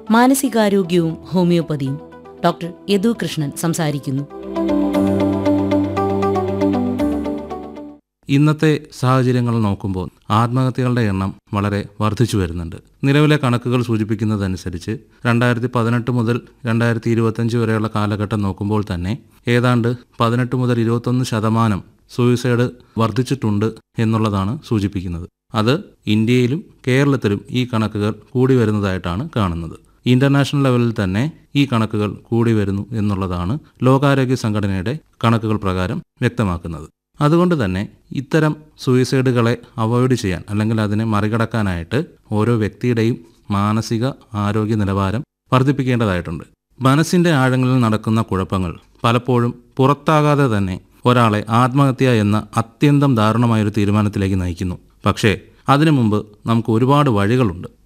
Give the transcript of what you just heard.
മാനസികാരോഗ്യവും ഹോമിയോപ്പതിയും ഡോക്ടർ യദു കൃഷ്ണൻ സംസാരിക്കുന്നു ഇന്നത്തെ സാഹചര്യങ്ങൾ നോക്കുമ്പോൾ ആത്മഹത്യകളുടെ എണ്ണം വളരെ വർദ്ധിച്ചു വരുന്നുണ്ട് നിലവിലെ കണക്കുകൾ സൂചിപ്പിക്കുന്നതനുസരിച്ച് രണ്ടായിരത്തി പതിനെട്ട് മുതൽ രണ്ടായിരത്തി ഇരുപത്തഞ്ച് വരെയുള്ള കാലഘട്ടം നോക്കുമ്പോൾ തന്നെ ഏതാണ്ട് പതിനെട്ട് മുതൽ ഇരുപത്തൊന്ന് ശതമാനം സൂയിസൈഡ് വർദ്ധിച്ചിട്ടുണ്ട് എന്നുള്ളതാണ് സൂചിപ്പിക്കുന്നത് അത് ഇന്ത്യയിലും കേരളത്തിലും ഈ കണക്കുകൾ കൂടി വരുന്നതായിട്ടാണ് കാണുന്നത് ഇന്റർനാഷണൽ ലെവലിൽ തന്നെ ഈ കണക്കുകൾ കൂടി വരുന്നു എന്നുള്ളതാണ് ലോകാരോഗ്യ സംഘടനയുടെ കണക്കുകൾ പ്രകാരം വ്യക്തമാക്കുന്നത് അതുകൊണ്ട് തന്നെ ഇത്തരം സൂയിസൈഡുകളെ അവോയ്ഡ് ചെയ്യാൻ അല്ലെങ്കിൽ അതിനെ മറികടക്കാനായിട്ട് ഓരോ വ്യക്തിയുടെയും മാനസിക ആരോഗ്യ നിലവാരം വർദ്ധിപ്പിക്കേണ്ടതായിട്ടുണ്ട് മനസ്സിന്റെ ആഴങ്ങളിൽ നടക്കുന്ന കുഴപ്പങ്ങൾ പലപ്പോഴും പുറത്താകാതെ തന്നെ ഒരാളെ ആത്മഹത്യ എന്ന അത്യന്തം ദാരുണമായൊരു തീരുമാനത്തിലേക്ക് നയിക്കുന്നു പക്ഷേ അതിനു മുമ്പ് നമുക്ക് ഒരുപാട് വഴികളുണ്ട്